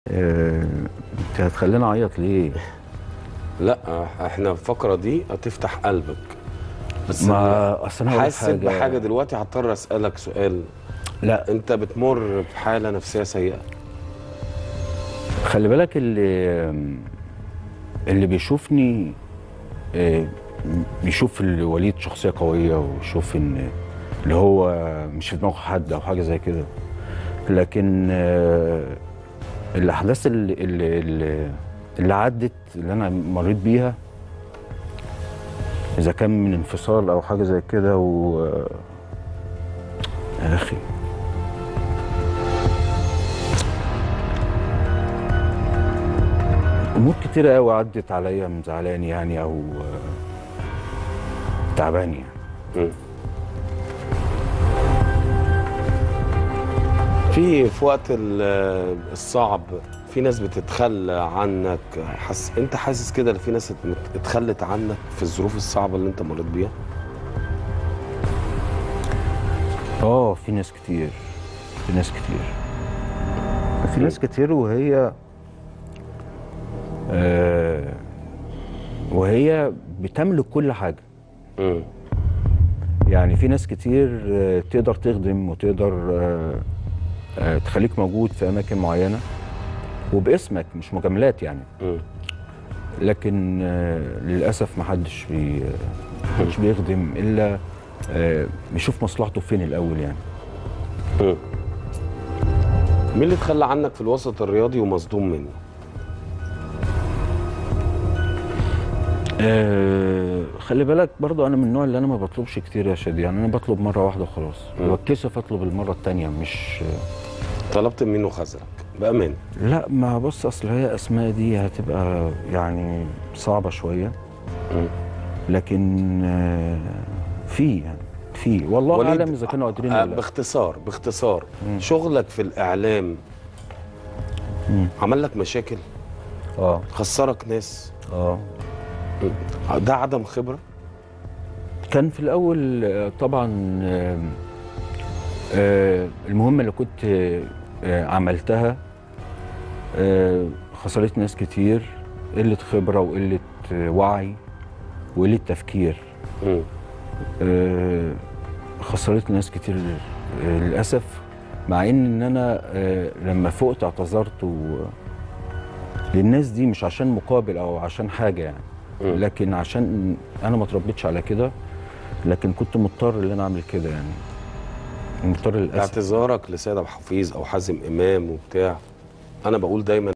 آه، انت هتخليني اعيط ليه؟ لا احنا الفقره دي هتفتح قلبك بس ما اصل انا هقول لك حاسس بحاجه دلوقتي هضطر اسالك سؤال لا انت بتمر بحاله نفسيه سيئه خلي بالك اللي اللي بيشوفني آه، بيشوف ال- وليد شخصيه قويه ويشوف ان اللي هو مش في دماغه حد او حاجه زي كده لكن آه، الاحداث اللي اللي, اللي, اللي عدت اللي انا مريت بيها اذا كان من انفصال او حاجه زي كده و يا اخي امور كتيره قوي عدت عليا مزعلاني يعني او آه، تعباني يعني مم. في في وقت ال- الصعب في ناس بتتخلى عنك حس... انت حاسس كده ان في ناس ات- اتخلت عنك في الظروف الصعبه اللي انت مريت بيها اه في ناس كتير في ناس كتير في ناس كتير وهي آه وهي بتملك كل حاجه مم. يعني في ناس كتير آه، تقدر تخدم وتقدر آه، آه، تخليك موجود في اماكن معينه وباسمك مش مجاملات يعني مم. لكن آه، للاسف ما حدش بي محدش بيخدم الا آه، بيشوف مصلحته فين الاول يعني مم. مين اللي اتخلى عنك في الوسط الرياضي ومصدوم منه آه خلي بالك برضو انا من النوع اللي انا ما بطلبش كتير يا شادي يعني انا بطلب مره واحده وخلاص مم. بتكسف اطلب المره التانية مش طلبت منه خزرك بامان لا ما بص اصل هي اسماء دي هتبقى يعني صعبه شويه مم. لكن آه في يعني في والله وليد، اعلم اذا كانوا قادرين آه، ولا لا باختصار باختصار مم. شغلك في الاعلام مم. عمل لك مشاكل اه خسرك ناس اه ده عدم خبره كان في الاول آه، طبعا آه، آه، المهمه اللي كنت آه، عملتها آه، خسرت ناس كتير قله خبره وقله آه، وعي وقله تفكير مم. آه، خسرت ناس كتير آه، للاسف مع ان ان انا آه، لما فقت اعتذرت و... للناس دي مش عشان مقابل او عشان حاجه يعني مم. لكن عشان انا ما اتربيتش على كده لكن كنت مضطر ان انا اعمل كده يعني مضطر للاسف اعتذارك لسيد ابو حفيظ او حازم امام وبتاع انا بقول دايما